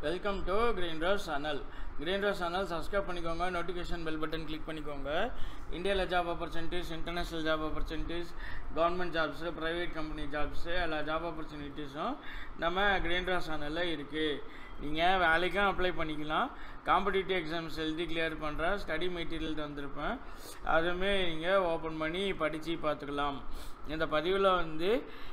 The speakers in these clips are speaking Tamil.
welcome to green rose channel green rose channel subscribe பண்ணிக்கோங்க நோட்டிஃபிகேஷன் பெல் பட்டன் கிளிக் பண்ணிக்கோங்க இந்தியாவில் job opportunities international job opportunities government jobs private company jobs எல்லா ஜாப் ஆப்பர்ச்சுனிட்டிஸும் நம்ம கிரீன் ரோஸ் சேனலில் இருக்குது நீங்கள் வேலைக்கும் அப்ளை பண்ணிக்கலாம் காம்படிட்டிவ் எக்ஸாம்ஸ் எழுதி கிளியர் பண்ணுற ஸ்டடி மெட்டீரியல் தந்திருப்பேன் அதுவுமே நீங்கள் ஓப்பன் பண்ணி படித்து பார்த்துக்கலாம் இந்த பதிவில் வந்து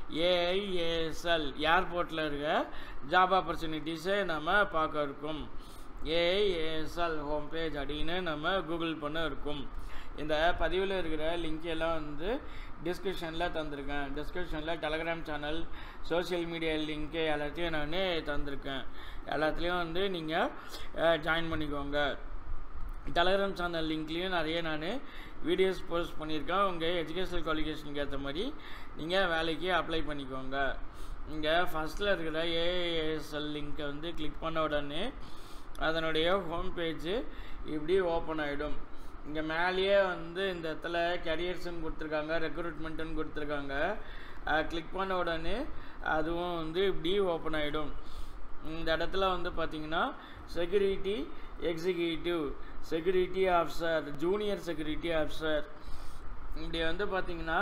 ஏஐஏஎஸ்எல் ஏர்போர்ட்டில் இருக்க ஜாப் ஆப்பர்ச்சுனிட்டிஸை நம்ம பார்க்க இருக்கோம் ஏஐஏஎஸ்எல் ஹோம் பேஜ் அப்படின்னு நம்ம கூகுள் பண்ண இருக்கும் இந்த பதிவில் இருக்கிற லிங்க் எல்லாம் வந்து டிஸ்கிரிப்ஷனில் தந்திருக்கேன் டிஸ்கிரிப்ஷனில் Telegram channel social media link எல்லாத்தையும் நான் தந்திருக்கேன் எல்லாத்துலேயும் வந்து நீங்கள் ஜாயின் பண்ணிக்கோங்க டெலகிராம் சேனல் லிங்க்லேயும் நிறைய நான் வீடியோஸ் போஸ்ட் பண்ணியிருக்கேன் உங்கள் எஜுகேஷனல் குவாலிஃபிகேஷனுக்கு ஏற்ற மாதிரி நீங்கள் வேலைக்கு அப்ளை பண்ணிக்கோங்க இங்கே ஃபஸ்ட்டில் இருக்கிற ஏஏஎஸ்எல் லிங்க்கை வந்து கிளிக் பண்ண உடனே அதனுடைய ஹோம் பேஜு இப்படி ஓப்பன் ஆகிடும் இங்கே மேலேயே வந்து இந்த இடத்துல கரியர்ஸ்ன்னு கொடுத்துருக்காங்க ரெக்ரூட்மெண்ட்டுன்னு கொடுத்துருக்காங்க கிளிக் பண்ண உடனே அதுவும் வந்து இப்படி ஓப்பன் ஆகிடும் இந்த இடத்துல வந்து பார்த்தீங்கன்னா security executive security officer junior security officer இப்படி வந்து பார்த்தீங்கன்னா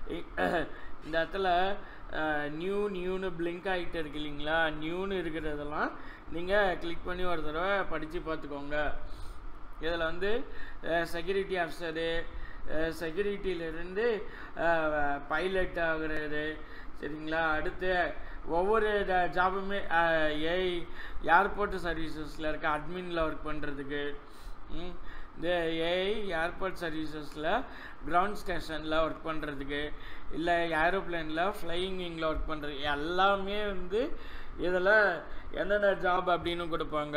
இந்த இடத்துல நியூ நியூன்னு பிளிங்க் ஆகிட்டு இருக்கு இல்லைங்களா நியூன்னு இருக்கிறதெல்லாம் நீங்கள் கிளிக் பண்ணி ஒரு தடவை படித்து பார்த்துக்கோங்க இதில் வந்து செக்யூரிட்டி ஆஃபீஸரு செக்யூரிட்டியிலேருந்து பைலட் ஆகுறது சரிங்களா அடுத்து ஒவ்வொரு ஜாபுமே ஏஐ ஏர்போர்ட் சர்வீசஸில் இருக்க அட்மினில் ஒர்க் பண்ணுறதுக்கு இந்த ஏஐ ஏர்போர்ட் சர்வீசஸில் கிரவுண்ட் ஸ்டேஷனில் ஒர்க் பண்ணுறதுக்கு இல்லை ஏரோப்ளேனில் ஃப்ளையிங் விங்கில் ஒர்க் பண்ணுறது எல்லாமே வந்து இதில் என்னென்ன ஜாப் அப்படின்னு கொடுப்பாங்க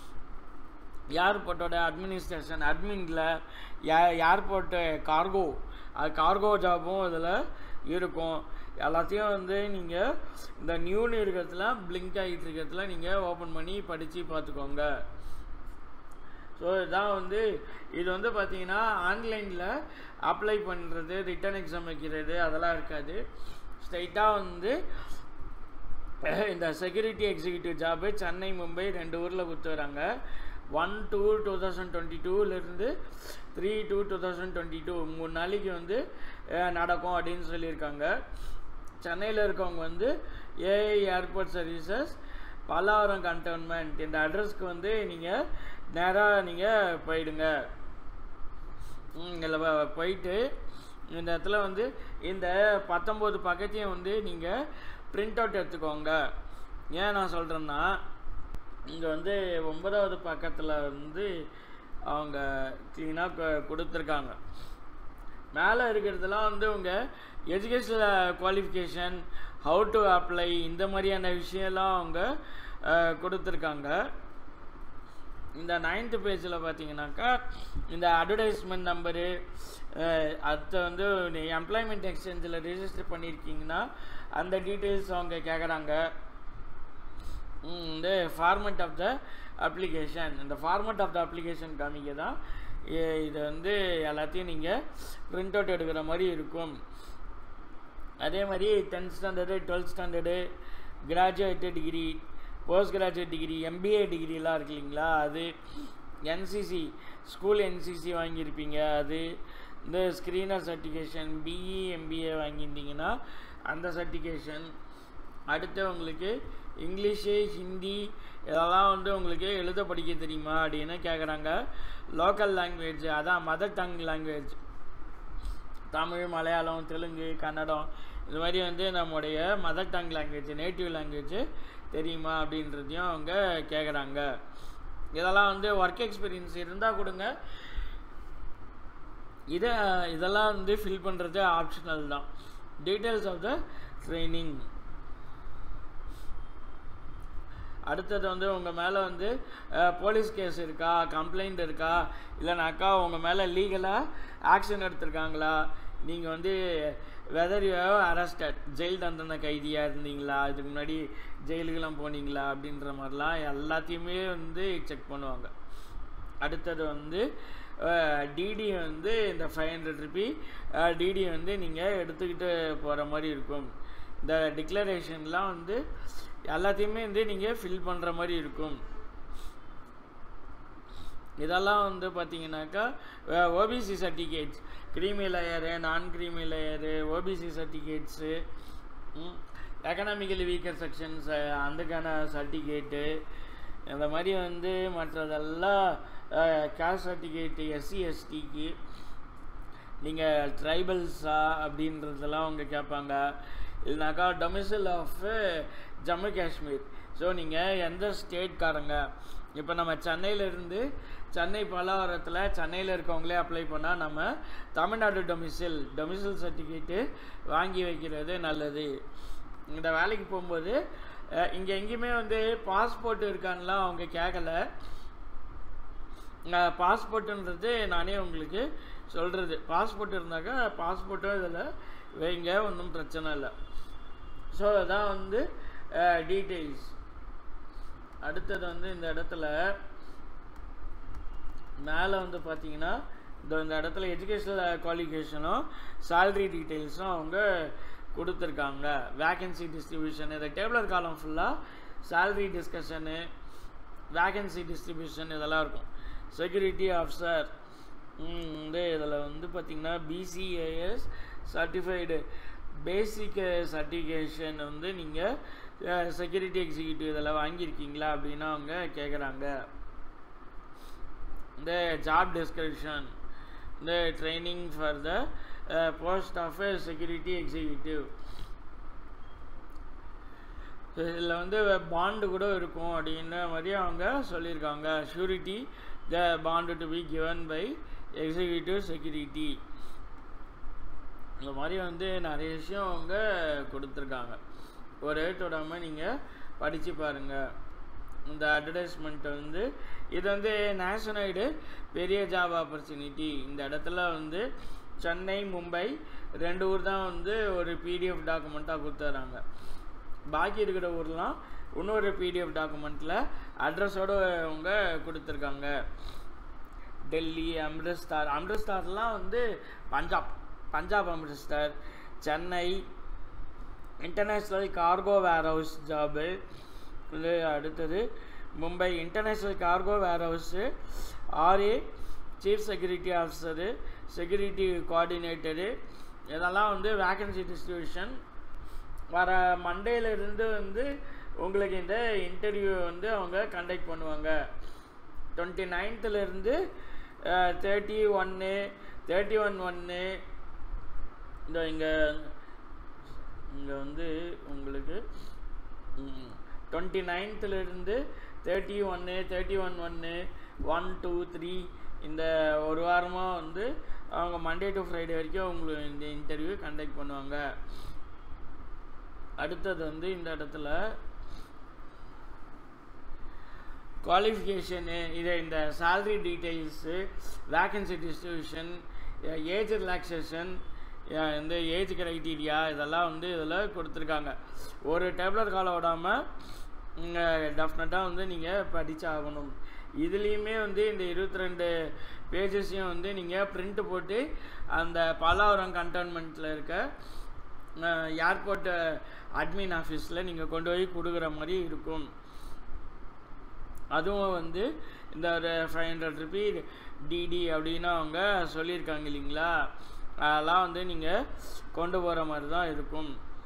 ஏர்போர்ட்டோட அட்மினிஸ்ட்ரேஷன் அட்மினில் ஏ ஏர்போர்ட்டு கார்கோ அது கார்கோ ஜாபும் இதில் இருக்கும் எல்லாத்தையும் வந்து நீங்கள் இந்த நியூன்னு இருக்கிறதுல பிளிங்க் ஆகிட்டு இருக்கிறதுல நீங்கள் ஓப்பன் பண்ணி படித்து பார்த்துக்கோங்க ஸோ இதான் வந்து இது வந்து பார்த்தீங்கன்னா ஆன்லைனில் அப்ளை பண்ணுறது ரிட்டன் எக்ஸாம் வைக்கிறது அதெல்லாம் இருக்காது ஸ்ட்ரைட்டாக வந்து இந்த security executive job Chennai Mumbai ரெண்டு ஊரில் கொடுத்து வராங்க one two two thousand twenty டூலேருந்து three two two thousand twenty two மூணு நாளைக்கு வந்து நடக்கும் அப்படின்னு சொல்லியிருக்காங்க சென்னையில் இருக்கவங்க வந்து AI airport services Pallavaram cantonment இந்த அட்ரஸ்க்கு வந்து நீங்கள் நேராக நீங்கள் போயிடுங்க இதில் போயிட்டு இந்த இடத்துல வந்து இந்த பத்தொம்போது பக்கத்தையும் வந்து நீங்கள் பிரிண்ட் அவுட் எடுத்துக்கோங்க ஏன் நான் சொல்கிறேன்னா இங்கே வந்து ஒன்பதாவது பக்கத்தில் வந்து அவங்க க்ளீனாக கொடுத்துருக்காங்க மேலே இருக்கிறதுலாம் வந்து உங்கள் educational qualification how to apply இந்த மாதிரியான விஷயம்லாம் அவங்க கொடுத்துருக்காங்க இந்த நைன்த்து பேஜில் பார்த்தீங்கன்னாக்கா இந்த அட்வர்டைஸ்மெண்ட் நம்பரு அடுத்த வந்து எம்ப்ளாய்மெண்ட் எக்ஸ்சேஞ்சில் ரிஜிஸ்டர் பண்ணியிருக்கீங்கன்னா அந்த டீட்டெயில்ஸ் அவங்க கேட்குறாங்க இந்த ஃபார்மெட் ஆஃப் த அப்ளிகேஷன் இந்த ஃபார்மெட் ஆஃப் த அப்ளிகேஷன் காமிக்க தான் இது வந்து எல்லாத்தையும் நீங்கள் பிரிண்ட் அவுட் எடுக்கிற மாதிரி இருக்கும் அதே மாதிரி tenth standard twelfth standard graduate degree post graduate degree MBA டிகிரிலாம் இருக்கு இல்லைங்களா அது என்சிசி ஸ்கூல் என்சிசி வாங்கியிருப்பீங்க அது இந்த ஸ்க்ரீனர் சர்டிஃபிகேஷன் பிஇ எம்பிஏ வாங்கியிருந்தீங்கன்னா அந்த சர்டிஃபிகேஷன் அடுத்து உங்களுக்கு இங்கிலீஷு ஹிந்தி இதெல்லாம் வந்து உங்களுக்கு எழுத படிக்க தெரியுமா அப்படின்னு கேட்குறாங்க லோக்கல் லாங்குவேஜ் அதான் mother tongue language Tamil Malayalam Telugu Kannada இது மாதிரி வந்து நம்முடைய mother tongue language native language தெரியுமா அப்படின்றதையும் அவங்க கேட்குறாங்க இதெல்லாம் வந்து ஒர்க் எக்ஸ்பீரியன்ஸ் இருந்தால் கொடுங்க இதை இதெல்லாம் வந்து ஃபில் பண்ணுறது ஆப்ஷனல் தான் டீட்டெயில்ஸ் ஆஃப் த ட்ரைனிங் அடுத்தது வந்து உங்கள் மேலே வந்து போலீஸ் கேஸ் இருக்கா கம்ப்ளைண்ட் இருக்கா இல்லைனாக்கா உங்கள் மேலே லீகலாக ஆக்ஷன் எடுத்திருக்காங்களா நீங்கள் வந்து வெதர் யூ அரெஸ்டட் ஜெயில் தண்டனை கைதியாக இருந்தீங்களா இதுக்கு முன்னாடி ஜெயிலுக்கெல்லாம் போனீங்களா அப்படின்ற மாதிரிலாம் எல்லாத்தையுமே வந்து செக் பண்ணுவாங்க அடுத்தது வந்து டிடி வந்து இந்த ஃபைவ் ஹண்ட்ரட் ருபி டிடி வந்து நீங்கள் எடுத்துக்கிட்டு போகிற மாதிரி இருக்கும் இந்த டிக்ளரேஷன்லாம் வந்து எல்லாத்தையுமே வந்து நீங்கள் ஃபில் பண்ணுற மாதிரி இருக்கும் இதெல்லாம் வந்து பார்த்தீங்கன்னாக்கா ஓபிசி சர்டிஃபிகேட்ஸ் க்ரீமி லேயரு நான் creamy layer OBC certificates economically weaker sections அதுக்கான சர்டிஃபிகேட்டு இந்த மாதிரி வந்து மற்றதெல்லாம் கேஸ்ட் சர்டிஃபிகேட்டு எஸ்சி எஸ்டிக்கு நீங்கள் ட்ரைபல்ஸா அப்படின்றதெல்லாம் அவங்க கேட்பாங்க இல்லைனாக்கா domicile of Jammu Kashmir so நீங்கள் எந்த ஸ்டேட்காரங்க இப்போ நம்ம சென்னையிலேருந்து சென்னை பல்லாவரத்தில் சென்னையில் இருக்கவங்களே அப்ளை பண்ணால் நம்ம தமிழ்நாடு டொமிசில் டொமிசில் சர்டிஃபிகேட்டு வாங்கி வைக்கிறது நல்லது இந்த வேலைக்கு போகும்போது இங்கே எங்கேயுமே வந்து பாஸ்போர்ட் இருக்கான்லாம் அவங்க கேட்கல பாஸ்போர்ட்டுன்றது நானே உங்களுக்கு சொல்கிறது பாஸ்போர்ட் இருந்தாக்கா பாஸ்போர்ட்டும் இதில் வைங்க ஒன்றும் பிரச்சனை இல்லை ஸோ அதான் வந்து டீட்டெயில்ஸ் அடுத்தது வந்து இந்த இடத்துல மேலே வந்து பார்த்தீங்கன்னா இந்த இந்த இடத்துல எஜுகேஷனல் குவாலிஃபிகேஷனும் சேல்ரி டீட்டெயில்ஸும் அவங்க கொடுத்துருக்காங்க வேக்கன்சி டிஸ்ட்ரிபியூஷன் இந்த டேபிளர் காலம் ஃபுல்லாக சேல்ரி டிஸ்கஷனு வேக்கன்சி டிஸ்ட்ரிபியூஷன் இதெல்லாம் இருக்கும் செக்யூரிட்டி ஆஃபீஸர் வந்து இதில் வந்து பார்த்திங்கன்னா பிசிஏஎஸ் சர்டிஃபைடு பேசிக் சர்டிஃபிகேஷன் வந்து நீங்கள் செக்யூரிட்டி எக்ஸிக்யூட்டிவ் இதெல்லாம் வாங்கியிருக்கீங்களா அப்படின்னு அவங்க கேட்குறாங்க இந்த ஜாப் டிஸ்கிரிப்ஷன் இந்த training for the post of security executive இதில் வந்து பாண்டு கூட இருக்கும் அப்படின்ற மாதிரி அவங்க சொல்லியிருக்காங்க surety the bond to be given by executive security இந்த மாதிரி வந்து நிறைய விஷயம் அவங்க கொடுத்துருக்காங்க ஒரு எழுத்தோடாமல் நீங்கள் படித்து பாருங்கள் இந்த அட்வர்டைஸ்மெண்ட் வந்து இது வந்து நேஷனைடு பெரிய ஜாப் ஆப்பர்ச்சுனிட்டி இந்த இடத்துல வந்து சென்னை மும்பை ரெண்டு ஊர் தான் வந்து ஒரு பிடிஎஃப் டாக்குமெண்ட்டாக கொடுத்துட்றாங்க பாக்கி இருக்கிற ஊர்லாம் இன்னொரு பிடிஎஃப் டாக்குமெண்ட்டில் அட்ரஸோடு அவங்க கொடுத்துருக்காங்க டெல்லி அம்ரிஸ்தார் அம்ரிஸ்தார்லாம் வந்து Punjab Punjab Amritsar Chennai international cargo warehouse job இது அடுத்தது Mumbai international cargo warehouse RA chief security officer security coordinator இதெல்லாம் வந்து வேக்கன்சி டிஸ்ட்ரிபியூஷன் வர மண்டேலேருந்து வந்து உங்களுக்கு இந்த இன்டர்வியூ வந்து அவங்க கண்டக்ட் பண்ணுவாங்க டுவெண்ட்டி நைன்த்துலேருந்து தேர்ட்டி ஒன்று தேர்ட்டி ஒன் ஒன்று இந்த இங்கே இங்கே வந்து உங்களுக்கு டுவெண்ட்டி நைன்த்துலேருந்து தேர்ட்டி ஒன்று தேர்ட்டி ஒன் ஒன்று ஒன் டூ த்ரீ இந்த ஒரு வாரமாக வந்து அவங்க மண்டே டு ஃப்ரைடே வரைக்கும் உங்களுக்கு இந்த இன்டர்வியூ கண்டக்ட் பண்ணுவாங்க அடுத்தது வந்து இந்த இடத்துல குவாலிஃபிகேஷனு இதை இந்த salary details vacancy distribution age relaxation இந்த ஏஜ் க்ரைட்டீரியா இதெல்லாம் வந்து இதில் கொடுத்துருக்காங்க ஒரு டேப்லர் காலம் விடாமல் டெஃபினட்டாக வந்து நீங்கள் படித்தாகணும் இதுலேயுமே வந்து இந்த இருபத்தி ரெண்டு பேஜஸையும் வந்து நீங்கள் பிரிண்ட்டு போட்டு அந்த பல்லாவரம் கண்டோன்மெண்ட்டில் இருக்க ஏர்போர்ட் அட்மின் ஆஃபீஸில் நீங்கள் கொண்டு போய் கொடுக்குற மாதிரி இருக்கும் அதுவும் வந்து இந்த ஒரு ஃபைவ் ஹண்ட்ரட் ருபி டிடி அப்படின்னு அவங்க சொல்லியிருக்காங்க இல்லைங்களா அதெல்லாம் வந்து நீங்கள் கொண்டு போகிற மாதிரி தான் இருக்கும்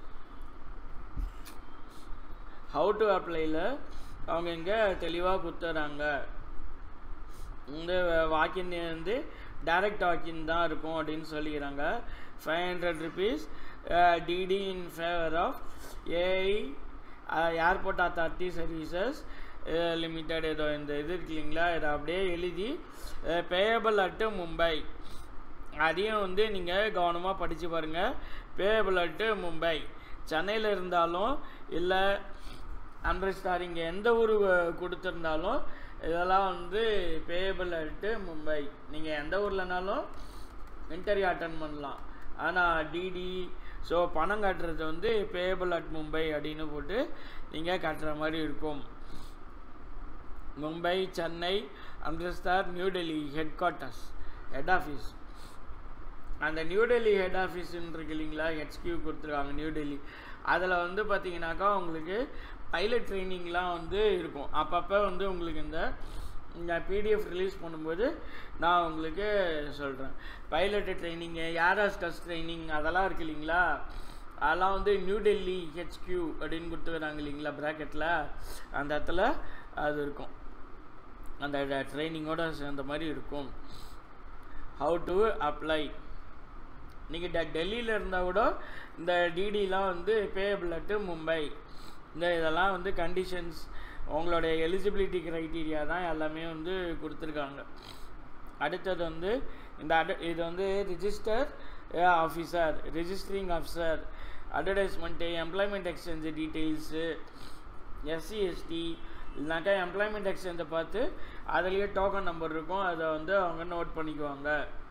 ஹவு டு அப்ளைல அவங்க இங்கே தெளிவாக கொடுத்துட்றாங்க இந்த வாக்கின் வந்து டைரக்ட் வாக்கின் தான் இருக்கும் அப்படின்னு சொல்லிக்கிறாங்க five hundred rupees DD in favour of AI airport authority services limited ஏதோ இந்த இது இருக்கு இல்லைங்களா இதை அப்படியே எழுதி பேயபிள் அட்டு மும்பை அதையும் வந்து நீங்கள் கவனமாக படித்து பாருங்கள் பேயபிள் அட்டு மும்பை சென்னையில் இருந்தாலும் இல்லை அண்டர்ஸ்டார் இங்கே எந்த ஊர் கொடுத்துருந்தாலும் இதெல்லாம் வந்து பேயபிள் அட்டு மும்பை நீங்கள் எந்த ஊர்லனாலும் இன்டர்வியூ அட்டன் பண்ணலாம் ஆனால் டிடி ஸோ பணம் கட்டுறது வந்து பேயபிள் அட் மும்பை அப்படின்னு போட்டு நீங்கள் கட்டுற மாதிரி இருக்கும் Mumbai Chennai Amritsar new Delhi headquarters head office அந்த நியூ டெல்லி ஹெட் ஆஃபீஸ்ன்னு இருக்கு இல்லைங்களா ஹெச்கியூ கொடுத்துருக்காங்க நியூ டெல்லி அதில் வந்து பார்த்தீங்கன்னாக்கா உங்களுக்கு பைலட் ட்ரைனிங்லாம் வந்து இருக்கும் அப்பப்போ வந்து உங்களுக்கு இந்த நான் பிடிஎஃப் ரிலீஸ் பண்ணும்போது நான் உங்களுக்கு சொல்கிறேன் pilot training air hostess training அதெல்லாம் இருக்கு இல்லைங்களா அதெல்லாம் வந்து நியூ டெல்லி ஹெச்கியூ அப்படின்னு கொடுத்துக்கிறாங்க இல்லைங்களா ப்ராக்கெட்டில் அந்த இடத்துல அது இருக்கும் அந்த ட்ரைனிங்கோட சேர்ந்த மாதிரி இருக்கும் ஹவு டு அப்ளை நீங்கள் ட டெல்லியில் இருந்தால் கூட இந்த டிடிலாம் வந்து பேயபிள் அட்டு மும்பை இந்த இதெல்லாம் வந்து கண்டிஷன்ஸ் உங்களுடைய எலிஜிபிலிட்டி க்ரைட்டீரியா தான் எல்லாமே வந்து கொடுத்துருக்காங்க அடுத்தது வந்து இந்த அட இது வந்து register officer registering officer advertisement employment exchange details SC ST இல்லைனாக்கா எம்ப்ளாய்மெண்ட் எக்ஸ்சேஞ்சை பார்த்து அதுலேயே டோக்கன் நம்பர் இருக்கும் அதை வந்து அவங்க நோட் பண்ணிக்குவாங்க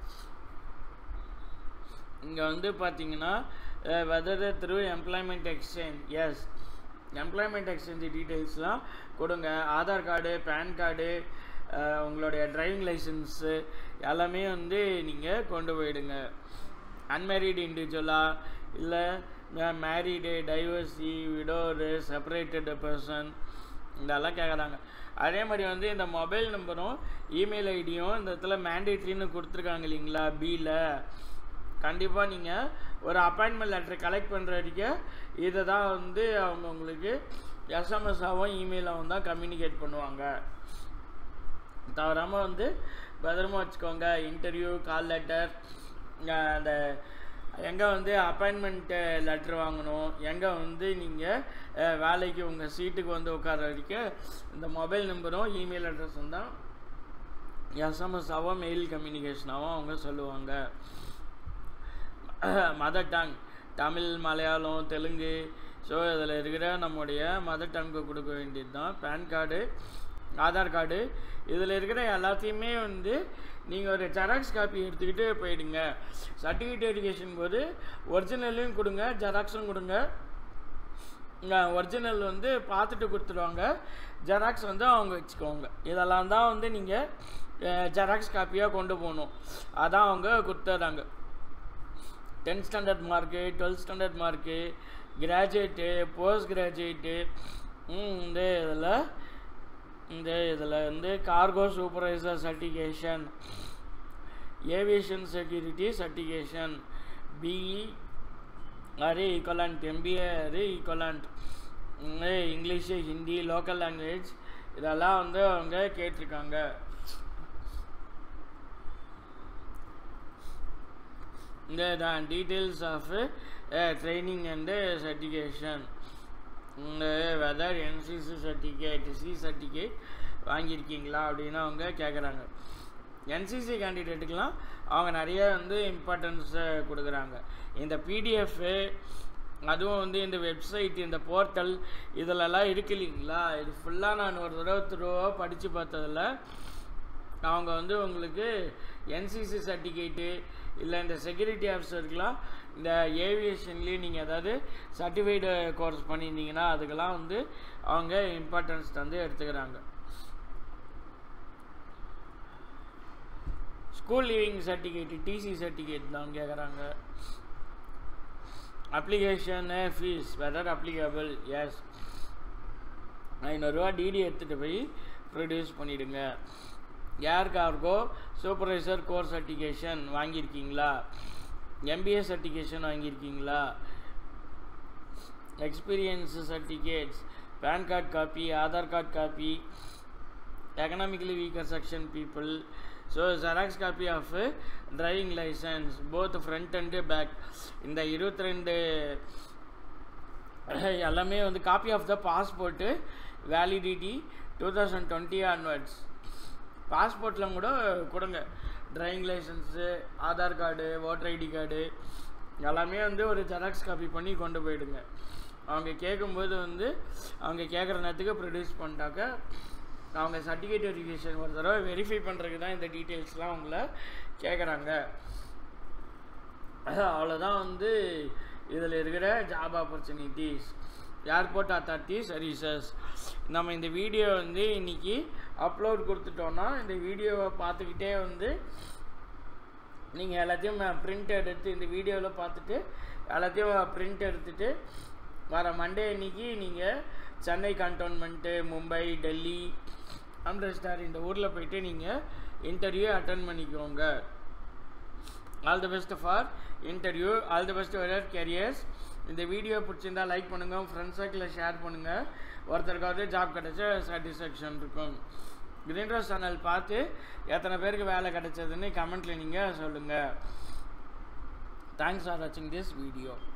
இங்கே வந்து பார்த்தீங்கன்னா whether through employment exchange yes employment exchange டீட்டெயில்ஸ்லாம் கொடுங்க ஆதார் கார்டு பேன் கார்டு உங்களுடைய டிரைவிங் லைசன்ஸு எல்லாமே வந்து நீங்கள் கொண்டு போயிடுங்க அன்மேரிடு இண்டிவிஜுவலாக இல்லை married divorcee widower separated person இதெல்லாம் கேட்குறாங்க அதே மாதிரி வந்து இந்த மொபைல் நம்பரும் இமெயில் ஐடியும் இந்த இடத்துல மேண்டேட்ரின்னு கொடுத்துருக்காங்க இல்லைங்களா பியில் கண்டிப்பாக நீங்கள் ஒரு அப்பாயின்மெண்ட் லெட்டர் கலெக்ட் பண்ணுற வரைக்கும் இதை தான் வந்து அவங்க உங்களுக்கு எஸ்எம்எஸ்ஸாகவும் இமெயிலாகவும் தான் கம்யூனிகேட் பண்ணுவாங்க தவறாமல் வந்து பத்திரமா வச்சுக்கோங்க இன்டர்வியூ கால் லெட்டர் அந்த எங்கே வந்து அப்பாயின்மெண்ட்டு லெட்ரு வாங்கணும் எங்கே வந்து நீங்கள் வேலைக்கு உங்கள் சீட்டுக்கு வந்து உட்கார வரைக்கும் இந்த மொபைல் நம்பரும் இமெயில் அட்ரஸும் தான் எஸ்எம்எஸ்ஸாகவும் மெயில் கம்யூனிகேஷனாகவும் அவங்க சொல்லுவாங்க mother tongue Tamil Malayalam Telugu so இதில் இருக்கிற நம்முடைய மதர் டங்கு கொடுக்க வேண்டியது தான் பேன் கார்டு ஆதார் கார்டு இதில் இருக்கிற எல்லாத்தையுமே வந்து நீங்கள் ஒரு ஜெராக்ஸ் காப்பி எடுத்துக்கிட்டு போயிடுங்க சர்டிஃபிகேட் எஜுகேஷன் போது ஒரிஜினலையும் கொடுங்க ஜெராக்ஸும் கொடுங்க ஒரிஜினல் வந்து பார்த்துட்டு கொடுத்துருவாங்க ஜெராக்ஸ் வந்து அவங்க வச்சுக்கோங்க இதெல்லாம் தான் வந்து நீங்கள் ஜெராக்ஸ் காப்பியாக கொண்டு போகணும் அதான் அவங்க கொடுத்துட்றாங்க tenth standard mark twelfth standard mark graduate post graduate இந்த இதில் இந்த இதில் வந்து cargo supervisor certification aviation security certification BE or equivalent MBA or equivalent English Hindi local language இதெல்லாம் வந்து அவங்க கேட்டிருக்காங்க இந்த தான் details of training and certification இந்த whether NCC certificate C certificate வாங்கியிருக்கீங்களா அப்படின்னு அவங்க கேட்குறாங்க என்சிசி கேண்டிடேட்டுக்கெலாம் அவங்க நிறைய வந்து இம்பார்ட்டன்ஸை கொடுக்குறாங்க இந்த பிடிஎஃப்பு அதுவும் வந்து இந்த வெப்சைட் இந்த போர்ட்டல் இதிலெல்லாம் இருக்கு இல்லைங்களா இது ஃபுல்லாக நான் ஒரு தடவை திருவாக படித்து பார்த்ததில் அவங்க வந்து உங்களுக்கு என்சிசி சர்டிஃபிகேட்டு இல்லை இந்த செக்யூரிட்டி ஆஃபீஸருக்கெலாம் இந்த ஏவியேஷன்லேயும் நீங்கள் ஏதாவது சர்டிஃபைடு கோர்ஸ் பண்ணியிருந்தீங்கன்னா அதுக்கெல்லாம் வந்து அவங்க இம்பார்ட்டன்ஸ் வந்து எடுத்துக்கிறாங்க school leaving certificate TC certificate தான் கேட்குறாங்க application fee whether applicable yes ஐநூறுரூவா டிடி எடுத்துகிட்டு போய் ப்ரொடியூஸ் பண்ணிவிடுங்க air cargo supervisor course certification வாங்கியிருக்கீங்களா எம்பிஏ சர்டிஃபிகேஷன் வாங்கியிருக்கீங்களா experience certificates PAN card copy Aadhaar card copy economically weaker section people so xerox copy of driving licence both front and back இந்த இருபத்தி ரெண்டு எல்லாமே வந்து copy of the passport validity two thousand twenty onwards பாஸ்போர்ட்டில் கூட கொடுங்க driving licence Aadhaar card voter ID card எல்லாமே வந்து ஒரு ஜெராக்ஸ் காப்பி பண்ணி கொண்டு போயிடுங்க அவங்க கேட்கும்போது வந்து அவங்க கேட்குற நேரத்துக்கு ப்ரொடியூஸ் பண்ணிட்டாக்க அவங்க சர்டிஃபிகேட் வெரிஃபிகேஷன் ஒரு தடவை வெரிஃபை பண்ணுறதுக்கு தான் இந்த டீட்டெயில்ஸ்லாம் அவங்கள கேட்குறாங்க அவ்வளோதான் வந்து இதில் இருக்கிற job opportunities airport authority services நம்ம இந்த வீடியோ வந்து இன்றைக்கி அப்லோட் கொடுத்துட்டோன்னா இந்த வீடியோவை பார்த்துக்கிட்டே வந்து நீங்கள் எல்லாத்தையும் பிரிண்ட் எடுத்து இந்த வீடியோவில் பார்த்துட்டு எல்லாத்தையும் பிரிண்ட் எடுத்துகிட்டு வர மண்டே அன்னைக்கு நீங்கள் சென்னை கண்டோன்மெண்ட்டு மும்பை டெல்லி ஆம்ரஸ் ஸ்டார் இந்த ஊரில் போயிட்டு நீங்கள் இன்டர்வியூ அட்டன் பண்ணிக்கோங்க all the best for interview all the best for careers இந்த வீடியோ பிடிச்சிருந்தா லைக் பண்ணுங்கள் உங்கள் ஃப்ரெண்ட்ஸ் சர்க்கிளில் ஷேர் பண்ணுங்கள் ஒருத்தருக்காவது ஜாப் கிடைச்ச சாட்டிஸ்ஃபேக்ஷன் இருக்கும் கிரீன் ரோஸ் சேனல் பார்த்து எத்தனை பேருக்கு வேலை கிடைச்சதுன்னு கமெண்ட்டில் நீங்கள் சொல்லுங்கள் தேங்க்ஸ் ஃபார் வாட்சிங் திஸ் வீடியோ